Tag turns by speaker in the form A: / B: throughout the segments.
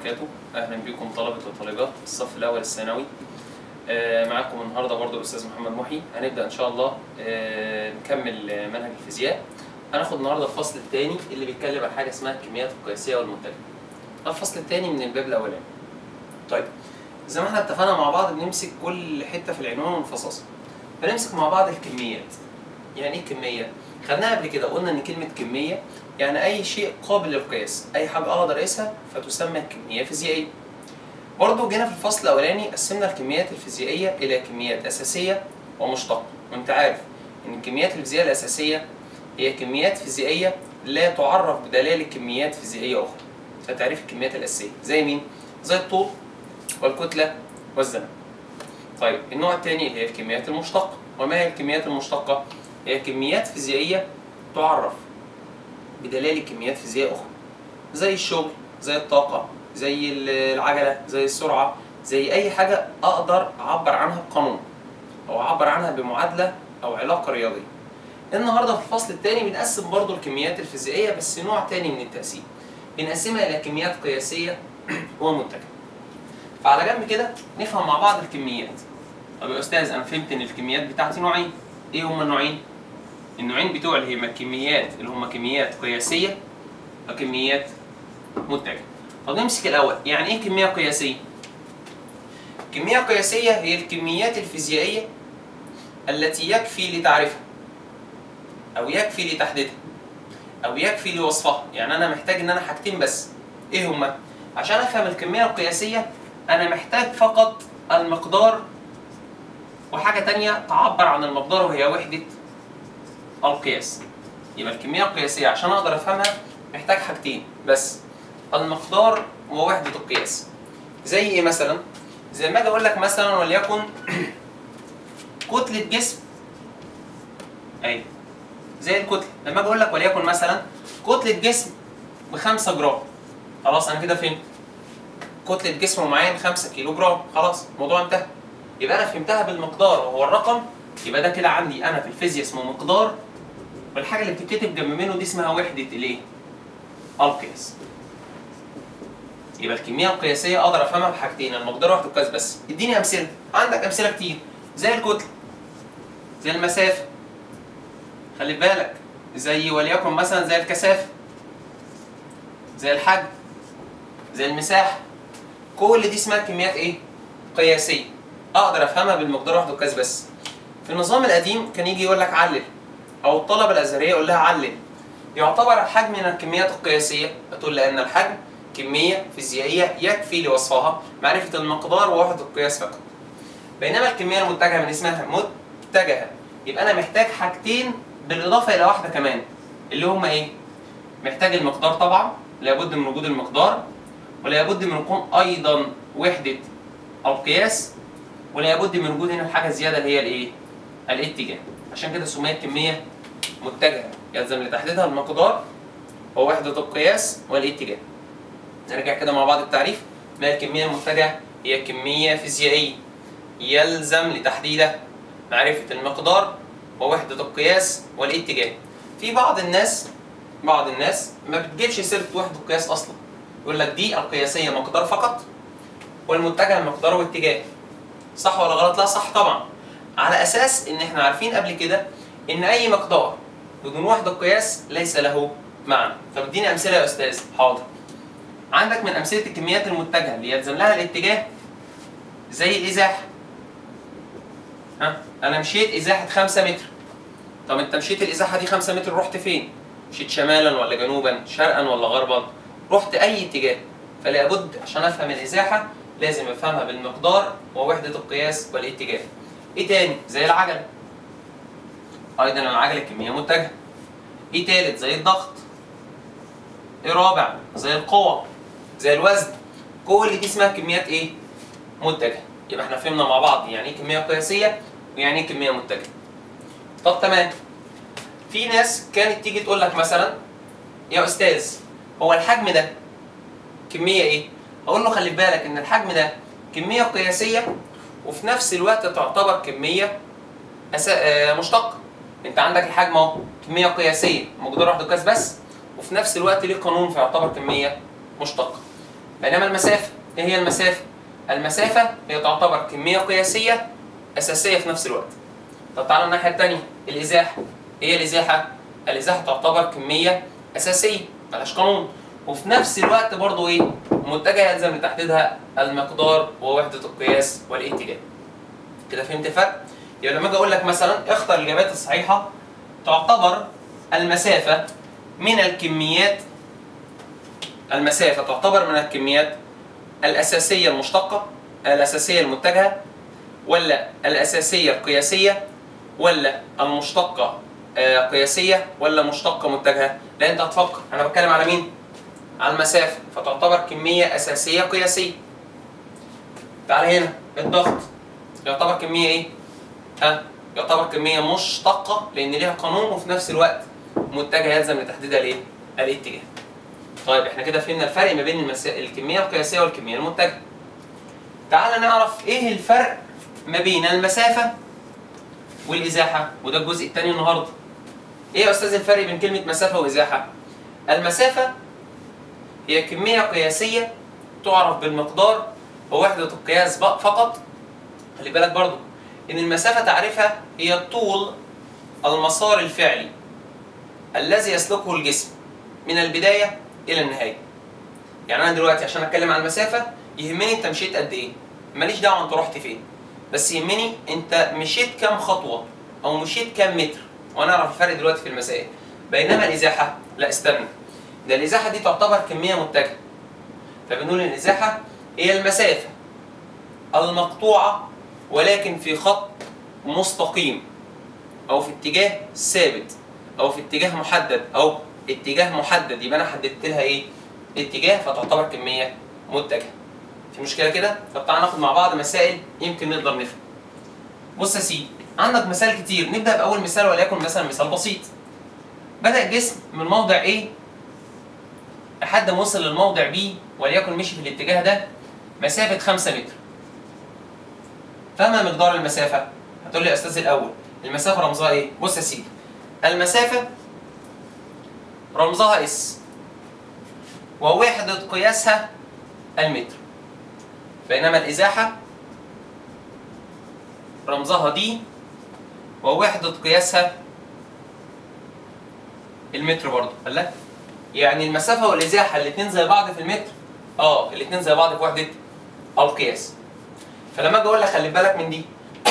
A: وبركاته اهلا بكم طلبه وطالبات الصف الاول الثانوي آه، معاكم النهارده برضو الاستاذ محمد محي هنبدا ان شاء الله آه، نكمل آه، منهج الفيزياء هناخد النهارده الفصل الثاني اللي بيتكلم عن حاجه اسمها الكميات القياسيه والمنتجه ده الفصل الثاني من الباب الاولاني طيب زي ما احنا اتفقنا مع بعض بنمسك كل حته في العنوان ونفصصها بنمسك مع بعض الكميات يعني ايه كميه خدناها قبل كده قلنا ان كلمه كميه يعني اي شيء قابل للقياس اي حاجه اقدر اقيسها فتسمى كميه فيزيائيه برضه جينا في الفصل الاولاني قسمنا الكميات الفيزيائيه الى كميات اساسيه ومشتقه وانت عارف ان الكميات الفيزيائيه الاساسيه هي كميات فيزيائيه لا تعرف بدلالة كميات فيزيائيه اخرى فتعريف الكميات الاساسيه زي مين زي الطول والكتله والزمن طيب النوع الثاني اللي هي الكميات المشتقه وما هي الكميات المشتقه هي كميات فيزيائيه تعرف بدلالة كميات فيزيائية أخرى زي الشغل زي الطاقة زي العجلة زي السرعة زي أي حاجة أقدر أعبر عنها بقانون أو أعبر عنها بمعادلة أو علاقة رياضية النهاردة في الفصل الثاني بنقسم برضو الكميات الفيزيائية بس نوع تاني من التقسيم بنقسمها إلى كميات قياسية ومنتجة فعلى جنب كده نفهم مع بعض الكميات طب يا أستاذ أنا فهمت إن الكميات بتاعتي نوعين إيه هما النوعين؟ النوعين بتوع اللي هما الكميات اللي هما كميات قياسية وكميات منتجة. طب نمسك الأول، يعني إيه كمية قياسية؟ كمية قياسية هي الكميات الفيزيائية التي يكفي لتعريفها أو يكفي لتحديدها أو يكفي لوصفها، يعني أنا محتاج إن أنا حاجتين بس. إيه هما؟ عشان أفهم الكمية القياسية أنا محتاج فقط المقدار وحاجة تانية تعبر عن المقدار وهي وحدة القياس يبقى الكمية القياسية عشان أقدر أفهمها محتاج حاجتين بس المقدار ووحدة القياس زي إيه مثلا؟ زي ما أجي أقول لك مثلا وليكن كتلة جسم أيوه زي الكتلة لما أجي أقول لك وليكن مثلا كتلة جسم بخمسة جرام خلاص أنا كده فهمت كتلة جسم معين 5 كيلو جرام خلاص الموضوع انتهى يبقى أنا فهمتها بالمقدار وهو الرقم يبقى ده كده عندي أنا في الفيزياء اسمه مقدار والحاجه اللي بتتكتب جنب منه دي اسمها وحده الايه؟ القياس. يبقى الكميه القياسيه اقدر افهمها بحاجتين المقدار وحده القياس بس. اديني امثله، عندك امثله كتير زي الكتله زي المسافه خلي بالك زي وليكن مثلا زي الكثافه زي الحجم زي المساحه كل دي اسمها كميات ايه؟ قياسيه اقدر افهمها بالمقدار وحده القياس بس. في النظام القديم كان يجي يقول لك علل او الطلبه الازهريه يقول لها علل يعتبر الحجم من الكميات القياسيه تقول لان الحجم كميه فيزيائيه يكفي لوصفها معرفه المقدار ووحده القياس فقط بينما الكميه المتجهه من اسمها متجهه يبقى انا محتاج حاجتين بالاضافه الى واحده كمان اللي هما ايه محتاج المقدار طبعا لابد من وجود المقدار ولابد من وجود ايضا وحده القياس ولابد من وجود هنا الحاجه الزياده اللي هي الايه الاتجاه عشان كده سميت كمية متجهة يلزم لتحديدها المقدار ووحدة القياس والاتجاه نرجع كده مع بعض التعريف ما الكمية المتجهة هي كمية فيزيائية يلزم لتحديدها معرفة المقدار ووحدة القياس والاتجاه في بعض الناس بعض الناس ما بتجيبش سيرة وحدة القياس أصلا يقول لك دي القياسية مقدار فقط والمتجه مقدار واتجاه صح ولا غلط؟ لا صح طبعا على اساس ان احنا عارفين قبل كده ان اي مقدار بدون وحده قياس ليس له معنى طب اديني امثله يا استاذ حاضر عندك من امثله الكميات المتجهه اللي يلزم لها الاتجاه زي الازاحه ها انا مشيت ازاحه 5 متر طب انت مشيت الازاحه دي 5 متر رحت فين مشيت شمالا ولا جنوبا شرقا ولا غربا رحت اي اتجاه فلا بد عشان افهم الازاحه لازم افهمها بالمقدار ووحده القياس والاتجاه ايه تاني زي العجله ايضا العجله كميه متجهه ايه تالت زي الضغط ايه رابع زي القوه زي الوزن كل دي اسمها كميات ايه متجهه يبقى احنا فهمنا مع بعض يعني ايه كميه قياسيه ويعني ايه كميه متجهه طب تمام في ناس كانت تيجي تقول لك مثلا يا استاذ هو الحجم ده كميه ايه اقول له خلي بالك ان الحجم ده كميه قياسيه وفي نفس الوقت تعتبر كميه أسا... آه مشتقه انت عندك الحجم اهو كميه قياسيه مقدار واحد قياس بس وفي نفس الوقت ليه قانون فيعتبر كميه مشتقه بينما المسافه ايه هي المسافه المسافه هي تعتبر كميه قياسيه اساسيه في نفس الوقت طب تعالى الناحيه الثانيه الازاحه ايه الازاحه الازاحه تعتبر كميه اساسيه ملهاش قانون وفي نفس الوقت برضو ايه متجهه يلزم لتحديدها المقدار ووحده القياس والاتجاه كده فهمت الفرق يبقى لما اجي اقول لك مثلا اختر الاجابات الصحيحه تعتبر المسافه من الكميات المسافه تعتبر من الكميات الاساسيه المشتقه الاساسيه المتجهه ولا الاساسيه القياسيه ولا المشتقه آه، قياسيه ولا مشتقه متجهه لا انت هتفكر انا بتكلم على مين على المسافه فتعتبر كميه اساسيه قياسيه تعال هنا الضغط يعتبر كميه ايه ها يعتبر كميه مشتقه لان ليها قانون وفي نفس الوقت متجهه يلزم لتحديدها الايه الاتجاه طيب احنا كده فهمنا الفرق ما بين المسا... الكميه القياسيه والكميه المتجهه تعال نعرف ايه الفرق ما بين المسافه والازاحه وده الجزء الثاني النهارده ايه يا استاذ الفرق بين كلمه مسافه وازاحه المسافه هي كميه قياسيه تعرف بالمقدار ووحده القياس بق- فقط خلي بالك برضو ان المسافه تعرفها هي طول المسار الفعلي الذي يسلكه الجسم من البدايه الى النهايه يعني انا دلوقتي عشان اتكلم عن المسافه يهمني انت مشيت قد ايه ماليش دعوه انت رحت فين بس يهمني انت مشيت كام خطوه او مشيت كام متر وانا اعرف الفرق دلوقتي في المسائل بينما الازاحه لا استنى ده الازاحه دي تعتبر كميه متجهه فبنقول ان الازاحه هي المسافه المقطوعه ولكن في خط مستقيم او في اتجاه ثابت او في اتجاه محدد او اتجاه محدد يبقى انا حددت لها ايه اتجاه فتعتبر كميه متجهه في مشكله كده طب تعالى ناخد مع بعض مسائل يمكن نقدر نفهم بص يا سيدي عندك مثال كتير نبدا باول مثال وليكن مثلا مثال بسيط بدا الجسم من موضع A لحد ما وصل للموضع B وليكن مشي في الاتجاه ده مسافه 5 متر فما مقدار المسافه هتقول لي يا استاذ الاول المسافه رمزها ايه بص يا سيدي المسافه رمزها اس ووحده قياسها المتر بينما الازاحه رمزها دي ووحده قياسها المتر برضه قال لك يعني المسافه والازاحه الاثنين زي بعض في المتر اه الاثنين زي بعض في وحده القياس فلما اجي اقول لك خلي بالك من دي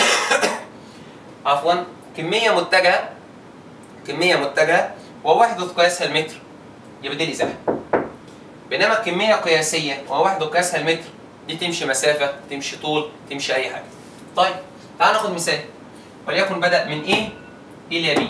A: عفوا كميه متجهه كميه متجهه ووحده قياسها المتر يبقى دي الازاحه بينما كميه قياسيه ووحده قياسها المتر دي تمشي مسافه تمشي طول تمشي اي حاجه طيب تعال ناخد مثال وليكن بدا من A الى B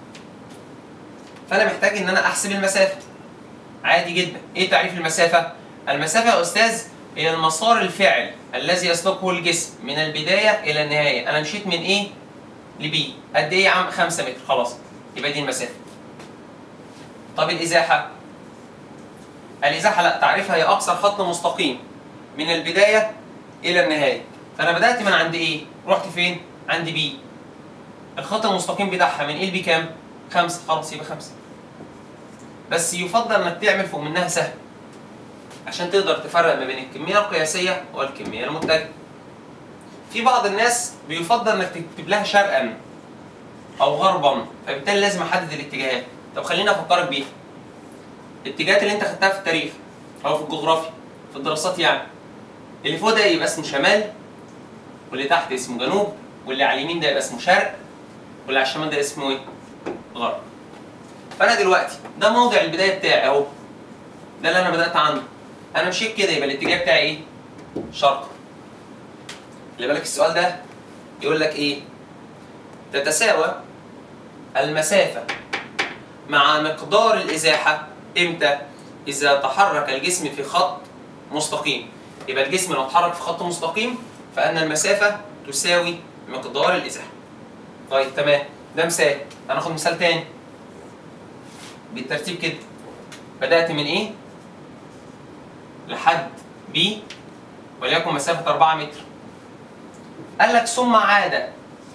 A: فانا محتاج ان انا احسب المسافه عادي جدا ايه تعريف المسافه المسافه يا استاذ هي المسار الفعلي الذي يسلكه الجسم من البدايه الى النهايه انا مشيت من A ل B قد ايه يا عم 5 متر خلاص يبقى دي المسافه طب الازاحه الازاحه لا تعريفها هي اقصر خط مستقيم من البدايه الى النهايه فانا بدات من عند ايه رحت فين عند بي الخط المستقيم بتاعها من ايه لبي كام خمسة خلاص يبقى خمسة بس يفضل انك تعمل فوق منها سهم عشان تقدر تفرق ما بين الكمية القياسية والكمية المتجهة في بعض الناس بيفضل انك تكتب لها شرقا او غربا فبالتالي لازم احدد الاتجاهات طب خليني افكرك بيها الاتجاهات اللي انت خدتها في التاريخ او في الجغرافيا في الدراسات يعني اللي فوق ده يبقى اسمه شمال واللي تحت اسمه جنوب واللي على اليمين ده يبقى اسمه شرق واللي على الشمال ده اسمه ايه؟ غرب. فانا دلوقتي ده موضع البدايه بتاعي اهو. ده اللي انا بدات عنده. انا مشيت كده يبقى الاتجاه بتاعي ايه؟ شرق. خلي بالك السؤال ده يقول لك ايه؟ تتساوى المسافه مع مقدار الازاحه امتى؟ اذا تحرك الجسم في خط مستقيم. يبقى الجسم لو اتحرك في خط مستقيم فان المسافه تساوي مقدار الازاحه. طيب تمام ده مثال هناخد مثال تاني بالترتيب كده بدأت من ايه لحد بي وليكن مسافة 4 متر قال لك ثم عاد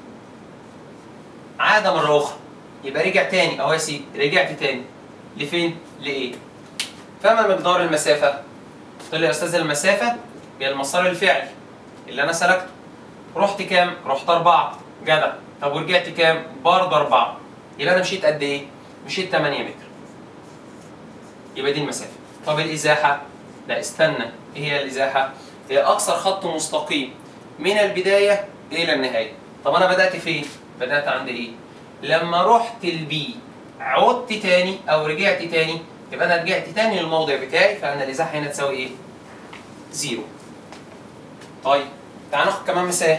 A: عاد مرة أخرى يبقى رجع تاني أهو يا سيدي رجعت تاني لفين؟ لإيه؟ فما مقدار المسافة؟ قلت لي يا استاذ المسافه هي المسار الفعلي اللي انا سلكته رحت كام؟ رحت أربعة جدع طب ورجعت كام؟ برضه أربعة يبقى أنا مشيت قد إيه؟ مشيت 8 متر يبقى دي المسافة طب الإزاحة؟ لا استنى إيه هي الإزاحة؟ هي أقصر خط مستقيم من البداية إلى النهاية طب أنا بدأت فين؟ بدأت عند إيه؟ لما رحت البي عدت تاني أو رجعت تاني يبقى أنا رجعت تاني للموضع بتاعي فأنا الإزاحة هنا تساوي إيه؟ زيرو طيب تعال ناخد كمان مثال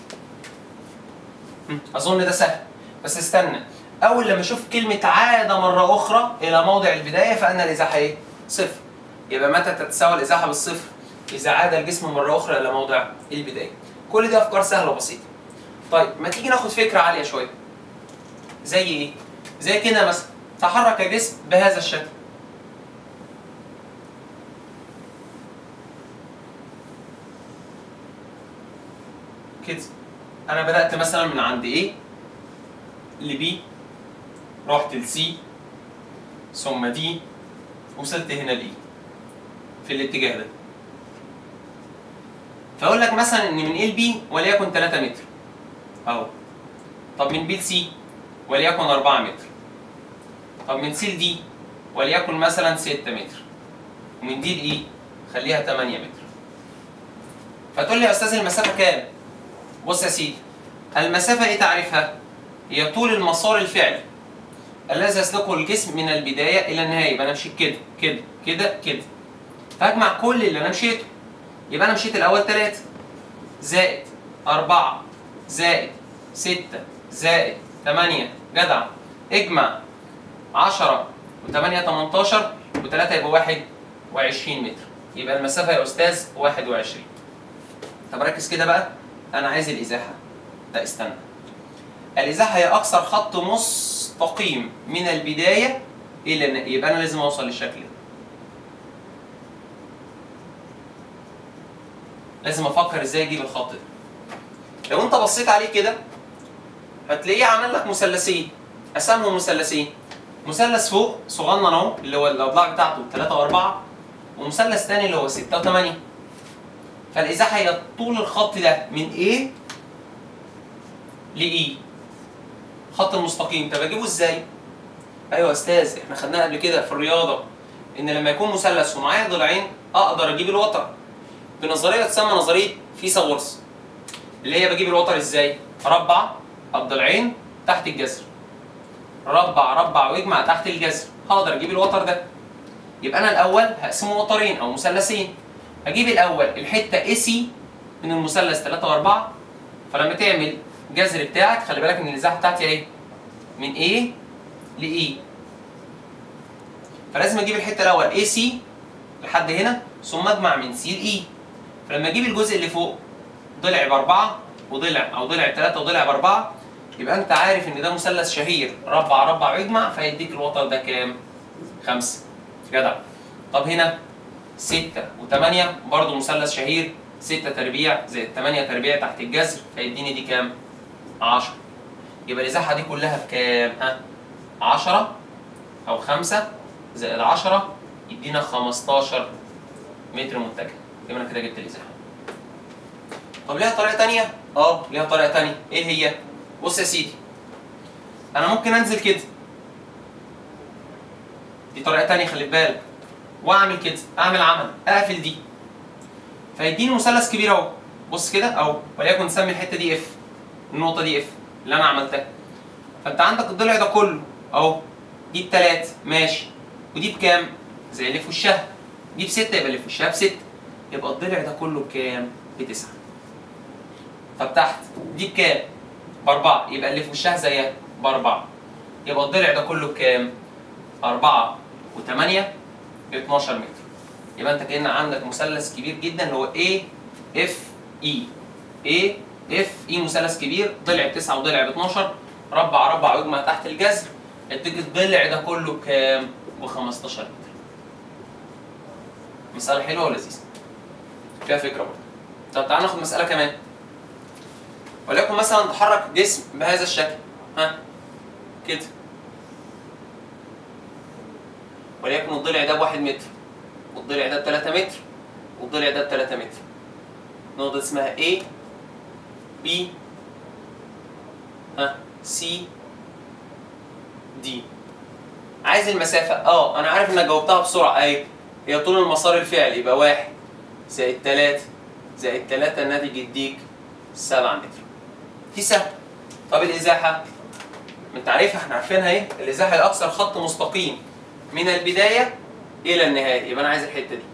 A: هم، اظن ده سهل بس استنى اول لما اشوف كلمه عاد مره اخرى الى موضع البدايه فان الازاحه ايه صفر يبقى متى تتساوى الازاحه بالصفر اذا عاد الجسم مره اخرى الى موضع البدايه كل دي افكار سهله وبسيطه طيب ما تيجي ناخد فكره عاليه شويه زي ايه زي كده مثلا تحرك جسم بهذا الشكل كده انا بدات مثلا من عند ايه لبي رحت لسي ثم دي وصلت هنا لايه في الاتجاه ده فاقول لك مثلا ان من ايه لبي وليكن 3 متر اهو طب من بي لسي وليكن 4 متر طب من سي لدي وليكن مثلا 6 متر ومن دي لايه خليها 8 متر فتقول لي يا استاذ المسافه كام بص يا سيدي المسافة ايه تعريفها؟ هي طول المسار الفعلي الذي يسلكه الجسم من البداية إلى النهاية يبقى أنا مشيت كده كده كده كده فأجمع كل اللي أنا مشيته يبقى أنا مشيت الأول تلاتة زائد أربعة زائد ستة زائد تمانية جدع اجمع عشرة وتمانية تمنتاشر وتلاتة يبقى واحد وعشرين متر يبقى المسافة يا أستاذ واحد وعشرين طب ركز كده بقى انا عايز الازاحه لا استنى الازاحه هي اقصر خط مستقيم من البدايه الى النهايه يبقى انا لازم اوصل للشكل ده لازم افكر ازاي اجيب الخط ده لو انت بصيت عليه كده هتلاقيه عامل لك مثلثين قسمهم مثلثين مثلث فوق صغنن اهو اللي هو الاضلاع بتاعته 3 و4 ومثلث تاني اللي هو 6 و8 فالازاحه هي طول الخط ده من A ل E خط المستقيم طب اجيبه ازاي؟ ايوه يا استاذ احنا خدناها قبل كده في الرياضه ان لما يكون مثلث ومعايا ضلعين اقدر اجيب الوتر بنظريه تسمى نظريه فيثاغورس اللي هي بجيب الوتر ازاي؟ اربع الضلعين تحت الجذر ربع ربع واجمع تحت الجذر هقدر اجيب الوتر ده يبقى انا الاول هقسمه وترين او مثلثين اجيب الاول الحته اي سي من المثلث 3 و4 فلما تعمل جذر بتاعك خلي بالك ان الازاحه بتاعتي ايه؟ من A ل E فلازم اجيب الحته الاول اي سي لحد هنا ثم اجمع من سي ل E فلما اجيب الجزء اللي فوق ضلع باربعه وضلع او ضلع ثلاثه وضلع باربعه يبقى انت عارف ان ده مثلث شهير ربع ربع واجمع فيديك الوتر ده كام؟ خمسه جدع طب هنا ستة وثمانية برضه مثلث شهير ستة تربيع زائد ثمانية تربيع تحت الجذر فيديني دي كام؟ 10 يبقى الازاحة دي كلها بكام؟ ها؟ 10 أو 5 زائد 10 يدينا 15 متر متجه يبقى أنا كده جبت الازاحة. طب ليها طريقة تانية؟ أه ليها طريقة تانية، إيه هي؟ بص يا سيدي أنا ممكن أنزل كده دي طريقة تانية خلي بالك واعمل كده اعمل عمل اقفل دي فيديني مثلث كبير اهو بص كده اهو وليكن نسمي الحته دي اف النقطه دي اف اللي انا عملتها فانت عندك الضلع ده كله اهو دي بتلاتة ماشي ودي بكام؟ زي اللي في وشها دي بستة يبقى اللي في وشها بستة يبقى الضلع ده كله بكام؟ بتسعة طب تحت دي بكام؟ بأربعة يبقى اللي في وشها زيها بأربعة يبقى الضلع ده كله بكام؟ أربعة وثمانية 12 متر يبقى انت كأن عندك مثلث كبير جدا اللي هو A F E A F E مثلث كبير ضلع ب 9 وضلع ب 12 ربع ربع واجمع تحت الجذر اديك الضلع ده كله بكام؟ ب 15 متر. مسألة حلوة ولذيذة. فيها فكرة برضه. طب تعال ناخد مسألة كمان. وليكن مثلا تحرك جسم بهذا الشكل ها كده وليكن الضلع ده بواحد متر والضلع ده بتلاتة متر والضلع ده ب 3 متر نقطة اسمها A B ها C D عايز المسافة اه انا عارف انك جاوبتها بسرعة اهي هي طول المسار الفعلي يبقى واحد زائد تلاتة زائد تلاتة الناتج يديك سبعة متر دي سهلة طب الازاحة ما انت عارفها احنا عارفينها ايه الازاحة هي اكثر خط مستقيم من البداية الى النهاية يبقى انا عايز الحتة دي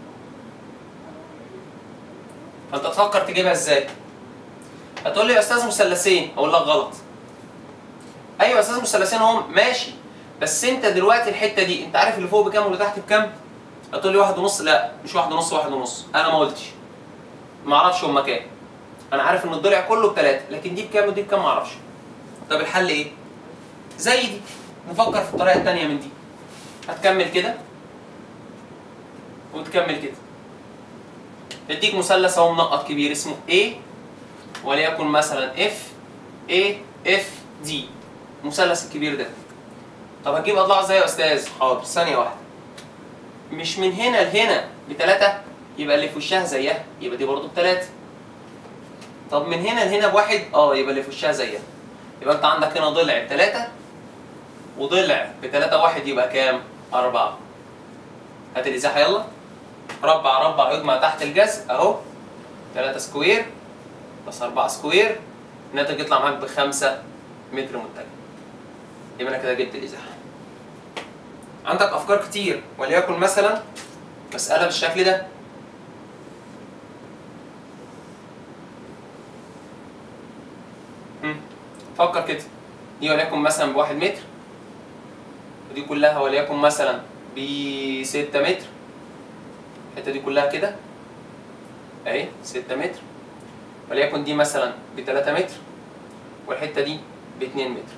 A: فانت تفكر تجيبها ازاي هتقول لي يا استاذ مثلثين اقول لك غلط ايوه يا استاذ مثلثين هم ماشي بس انت دلوقتي الحته دي انت عارف اللي فوق بكام واللي تحت بكام هتقول لي واحد ونص لا مش واحد ونص واحد ونص انا ما قلتش ما اعرفش هما كام انا عارف ان الضلع كله بثلاثه لكن دي بكام ودي بكام ما اعرفش طب الحل ايه زي دي نفكر في الطريقه الثانيه من دي هتكمل كده وتكمل كده يديك مثلث اهو منقط كبير اسمه A وليكن مثلا F A F D المثلث الكبير ده طب هتجيب اضلاع ازاي يا استاذ؟ حاضر ثانية واحدة مش من هنا لهنا بتلاتة يبقى اللي في وشها زيها يبقى دي برضه بتلاتة طب من هنا لهنا بواحد اه يبقى اللي في وشها زيها يبقى انت عندك هنا ضلع بتلاتة وضلع بتلاتة واحد يبقى كام؟ أربعة هات الإزاحة يلا ربع ربع اجمع تحت الجذر اهو 3 سكوير بلس 4 سكوير الناتج يطلع معاك بخمسة متر متجه يبقى انا كده جبت الازاحه عندك افكار كتير وليكن مثلا مساله بالشكل ده مم. فكر كده دي وليكن مثلا بواحد متر ودي كلها وليكن مثلا بستة متر الحته دي كلها كده اهي 6 متر وليكن دي مثلا ب 3 متر والحته دي ب 2 متر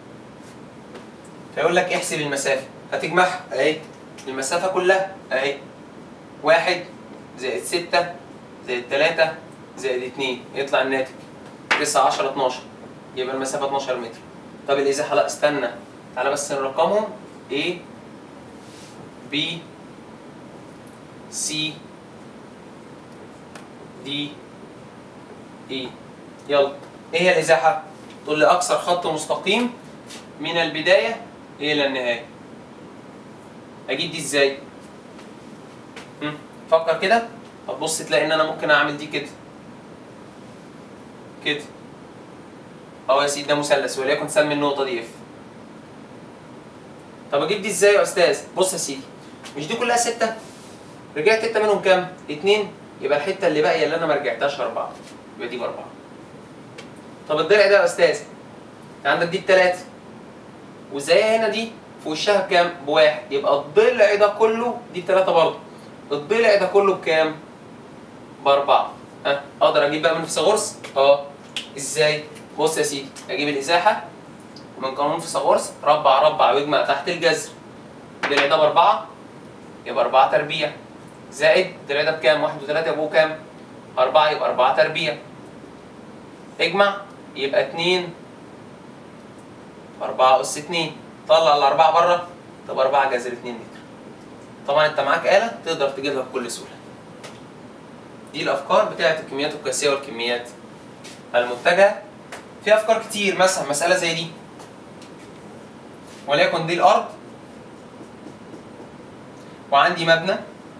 A: فيقول لك احسب المسافه هتجمعها اهي المسافه كلها اهي واحد زائد 6 زائد 3 زائد 2 يطلع الناتج 9 10 12 يبقى المسافه 12 متر طب الازاحه لا استنى تعالى بس نرقمهم A B سي دي اي يلا ايه هي الازاحه تقول لي اكثر خط مستقيم من البدايه الى النهايه اجيب دي ازاي هم، فكر كده هتبص تلاقي ان انا ممكن اعمل دي كده كده اهو يا سيدي ده مثلث وليكن سمي النقطه دي اف طب اجيب دي ازاي يا استاذ بص يا سيدي مش دي كلها ستة رجعت انت منهم كام؟ اتنين يبقى الحته اللي باقيه اللي انا ما رجعتهاش اربعه يبقى دي باربعه. طب الضلع ده يا استاذ انت عندك دي بتلاته وزي هنا دي في وشها بكام؟ بواحد يبقى الضلع ده كله دي بتلاته برضه. الضلع ده كله بكام؟ باربعه. ها اقدر اجيب بقى من فيثاغورس؟ اه ازاي؟ بص يا سيدي اجيب الازاحه من قانون فيثاغورس ربع ربع واجمع تحت الجذر. الضلع ده باربعه يبقى أربعة تربيع زائد الضلع ده بكام؟ واحد وتلاتة يبقوا كام؟ أربعة يبقى أربعة تربيع اجمع يبقى اتنين أربعة أس اتنين طلع الأربعة بره تبقى أربعة جذر اتنين متر طبعا أنت معاك آلة تقدر تجيبها بكل سهولة دي الأفكار بتاعت الكميات القياسية والكميات المتجهة في أفكار كتير مثلا مسألة زي دي وليكن دي الأرض وعندي مبنى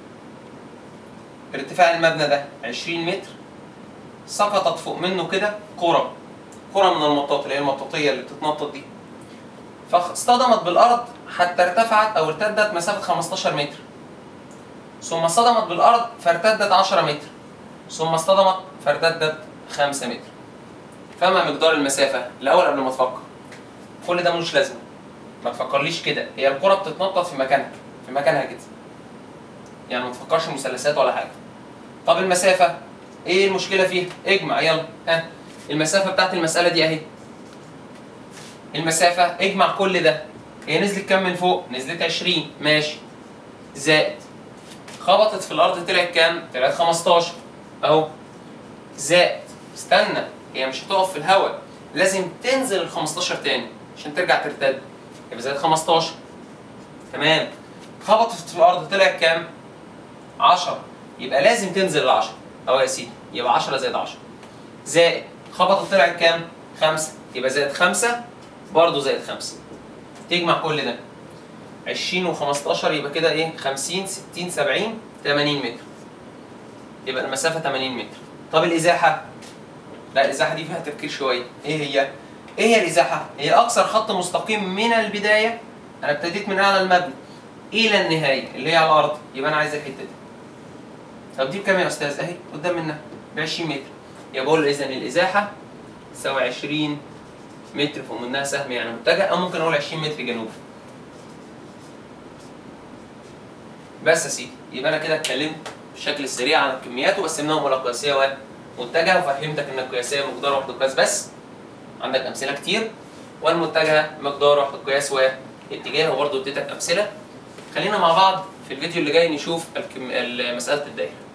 A: ارتفاع المبنى ده 20 متر سقطت فوق منه كده كرة كرة من المطاط اللي هي المطاطية اللي بتتنطط دي فاصطدمت بالأرض حتى ارتفعت أو ارتدت مسافة 15 متر ثم اصطدمت بالأرض فارتدت 10 متر ثم اصطدمت فارتدت 5 متر فما مقدار المسافة الأول قبل ما تفكر كل ده ملوش لازمة ما تفكرليش كده هي الكرة بتتنطط في مكانها في مكانها كده يعني ما تفكرش مثلثات ولا حاجه طب المسافه ايه المشكله فيها اجمع يلا ها المسافه بتاعت المساله دي اهي المسافه اجمع كل ده هي نزلت كام من فوق نزلت 20 ماشي زائد خبطت في الارض طلعت كام طلعت 15 اهو زائد استنى هي مش هتقف في الهواء لازم تنزل ال 15 تاني عشان ترجع ترتد يبقى زائد 15 تمام خبطت في الارض طلعت كام 10 يبقى لازم تنزل ل 10 اهو يا سيدي يبقى 10 زائد 10 زائد خبطت طلعت كام؟ 5 يبقى زائد 5 برضه زائد 5 تجمع كل ده 20 و15 يبقى كده ايه 50 60 70 80 متر يبقى المسافه 80 متر طب الازاحه لا الازاحه دي فيها تفكير شويه ايه هي ايه هي الازاحه هي اقصر خط مستقيم من البدايه انا ابتديت من اعلى المبنى الى النهايه اللي هي على الارض يبقى انا عايز الحته دي طب دي بكام يا استاذ اهي قدام منها ب 20 متر يبقى بقول اذا الازاحه تساوي 20 متر فوق منها سهم يعني متجه او ممكن اقول 20 متر جنوب بس يا سيدي يبقى انا كده اتكلمت بشكل سريع عن الكميات وقسمناهم الى قياسيه ومتجهه وفهمتك ان القياسيه مقدار واحد قياس بس عندك امثله كتير والمتجهه مقدار واحد قياس واتجاه وبرضه اديتك امثله خلينا مع بعض في الفيديو اللي جاي نشوف الكم... مساله الدايره